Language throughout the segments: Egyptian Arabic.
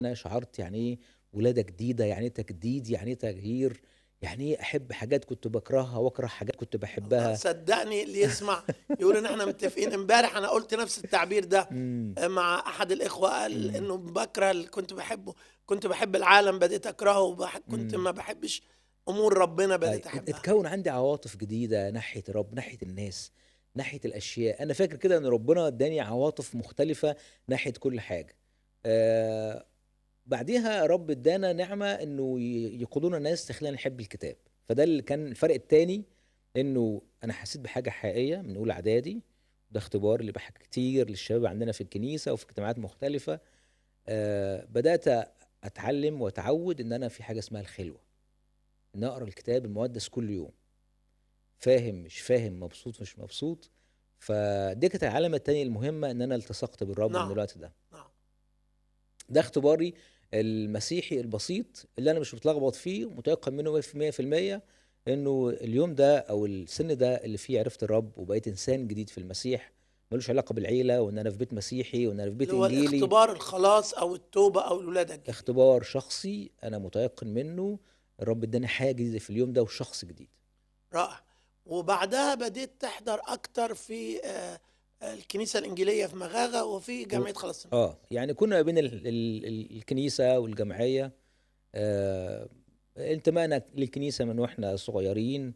أنا شعرت يعني إيه ولادة جديدة، يعني إيه تجديد، يعني إيه تغيير، يعني إيه أحب حاجات كنت باكرهها وأكره حاجات كنت الله باحبها. صدقني اللي يسمع يقول ان احنا متفقين امبارح انا قلت نفس التعبير ده إمم. مع احد الاخوه قال إمم. انه بكره اللي كنت بحبه كنت بحب العالم بديت اكرهه وبح... كنت إمم. ما بحبش امور ربنا أي بديت ات احبها اتكوّن عندي عواطف جديدة ناحية الرب، ناحية الناس، ناحية الأشياء. أنا فاكر كده إن ربنا ادّاني عواطف مختلفة ناحية كل حاجة. آآ بعديها رب ادّانا نعمة إنه ي يقودونا ناس تخلّينا نحب الكتاب. فده اللي كان الفرق التاني إنه أنا حسيت بحاجة حقيقية من أولى إعدادي، ده اختبار اللي باحكي كتير للشباب عندنا في الكنيسة وفي اجتماعات مختلفة. آآ بدأت أتعلّم وأتعوّد إن أنا في حاجة اسمها الخلوة. إن أقرا الكتاب المقدس كل يوم. فاهم مش فاهم، مبسوط مش مبسوط. فدي كانت العلامة التانية المهمة إن أنا التصقت بالرب من نعم. الوقت ده. نعم. ده اختباري المسيحي البسيط اللي أنا مش متلخبط فيه ومتيقن منه 100% إنه اليوم ده أو السن ده اللي فيه عرفت الرب وبقيت إنسان جديد في المسيح، ما لوش علاقة بالعيلة وإن أنا في بيت مسيحي وإن أنا في بيت اللي هو إنجيلي. الاختبار الخلاص او التوبه او الولاده الجديده اختبار شخصي أنا متيقن منه الرب ادّاني حاجة جديدة في اليوم ده وشخص جديد. رائع وبعدها بديت تحضر اكتر في آه، آه، الكنيسه الانجيليه في مغاغه وفي و جامعه خلاص آه. يعني كنا ما بين ال ال ال الكنيسة والجمعية آآ انتمائنا للكنيسة من وإحنا صغيرين،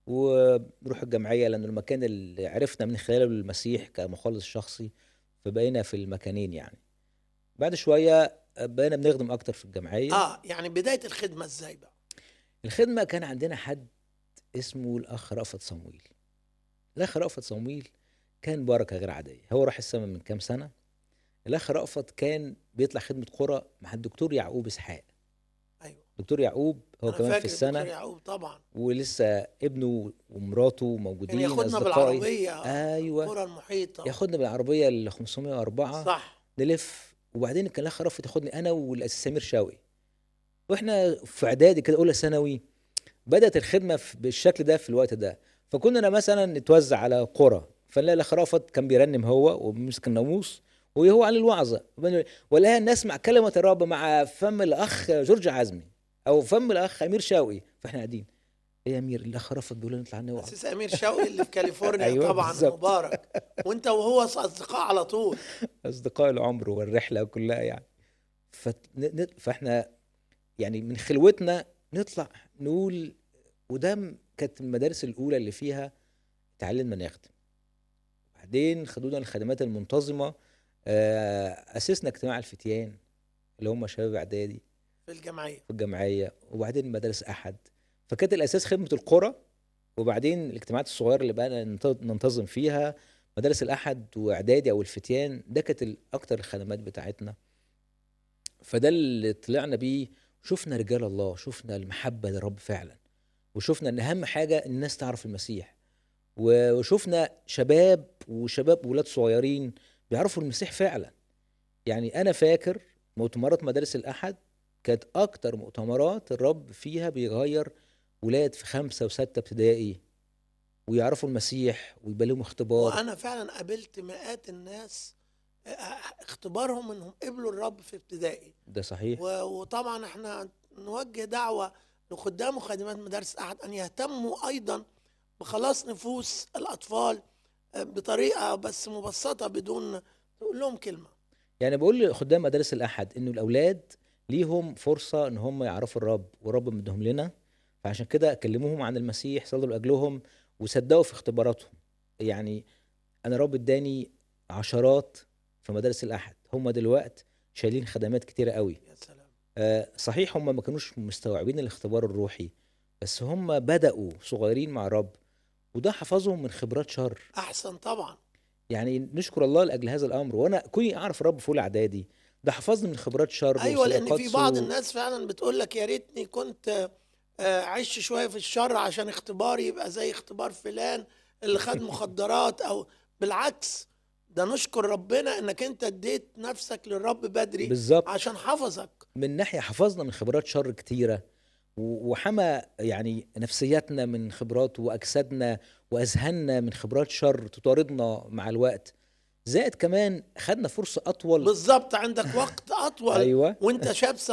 ونروح الجمعية لأنه المكان اللي عرفنا من خلاله المسيح كمخلص شخصي، فبقينا في المكانين يعني. بعد شوية بقينا بنخدم أكتر في الجمعية. اه يعني بدايه الخدمه ازاي بقى الخدمة كان عندنا حد اسمه الأخ رأفت صمويل. الأخ رأفت صمويل كان بركة غير عادية، هو راح السما من كام سنة. الأخ رأفت كان بيطلع خدمة قرى مع الدكتور يعقوب إسحاق. ايوه دكتور يعقوب هو انا كمان في فاكر الدكتور السنة يعقوب طبعا ولسه ابنه ومراته كان موجودين ياخدنا أصدقائي. بالعربيه أيوه. القرى المحيطه ياخدنا بالعربية ال504 صح نلف وبعدين كان الأخ رأفت ياخدني أنا والأستاذ سمير شوقي. وإحنا في إعدادي كده أولى ثانوي بدأت الخدمة ف بالشكل ده في الوقت ده. فكنا مثلًا نتوزع على قرى، فنلاقي الأخ رأفت كان بيرنم هو وبيمسك الناموس وهو على الوعظة، وبن والاقيها نسمع كلمة الرب مع فم الأخ جورج عزمي أو فم الأخ أمير شوقي، فإحنا قاعدين إيه يا أمير الأخ رأفت بيقول لنا نطلع نوعظ. أسيس أمير شوقي اللي في كاليفورنيا أيوه طبعا بالضبط. مبارك وأنت وهو أصدقاء على طول أصدقاء العمر والرحلة كلها يعني. فت ن ن فإحنا يعني من خلوتنا نطلع نقول وده م كانت المدارس الأولى اللي فيها اتعلمنا نخدم. بعدين خدونا الخدمات المنتظمة آآ أسسنا اجتماع الفتيان اللي هم شباب إعدادي في الجمعيه في الجمعية، وبعدين مدارس أحد. فكانت الأساس خدمة القرى، وبعدين الاجتماعات الصغيرة اللي بقينا ننت ننتظم فيها مدارس الأحد وإعدادي أو الفتيان، ده كانت ال أكتر الخدمات بتاعتنا. فده اللي طلعنا بيه، شُفنا رجال الله، شُفنا المحبة للرب فعلًا، وشُفنا إن أهم حاجة الناس تعرف المسيح، و وشُفنا شباب وشباب ولاد صغيرين بيعرفوا المسيح فعلًا. يعني أنا فاكر مؤتمرات مدارس الأحد كانت أكتر مؤتمرات الرب فيها بيغيّر ولاد في 5 و6 ابتدائي، ويعرفوا المسيح ويبقى ليهم اختبار. وأنا فعلًا قابلت مئات الناس آآ اختبارهم إنهم قبلوا الرب في ابتدائي. ده صحيح. و وطبعًا إحنا نوجه دعوة لخدام وخادمات مدارس الأحد أن يهتموا أيضًا بخلاص نفوس الأطفال آآ بطريقة بس مبسطة بدون تقول لهم كلمة. يعني باقول لخدام مدارس الأحد إنه الأولاد ليهم فرصة إن هم يعرفوا الرب، والرب مدّيهم لنا، فعشان كده كلموهم عن المسيح، صلّوا لأجلهم، وصدقوا في اختباراتهم. يعني أنا الرب ادّاني عشرات في مدارس الأحد، هم دلوقت شايلين خدمات كتيرة أوي. يا سلام! آآ صحيح هم ما كانوش مستوعبين الاختبار الروحي، بس هم بدأوا صغيرين مع الرب، وده حفظهم من خبرات شر. أحسن طبعًا. يعني نشكر الله لأجل هذا الأمر، وأنا كوني أعرف الرب في أولى إعدادي، ده حفظني من خبرات شر أيوه لأن وسرقات في بعض سوء. الناس فعلًا بتقول لك يا ريتني كنت آآ عِشت شوية في الشر عشان اختباري يبقى زي اختبار فلان اللي خد مخدرات أو بالعكس، ده نشكر ربنا إنك أنت اديت نفسك للرب بدري بالضبط. عشان حفظك. من ناحية حفظنا من خبرات شر كتيرة، و وحمى يعني نفسياتنا من خبرات وأجسادنا وأذهاننا من خبرات شر تطاردنا مع الوقت. زائد كمان خدنا فرصه اطول بالظبط عندك وقت اطول ايوه وانت شاب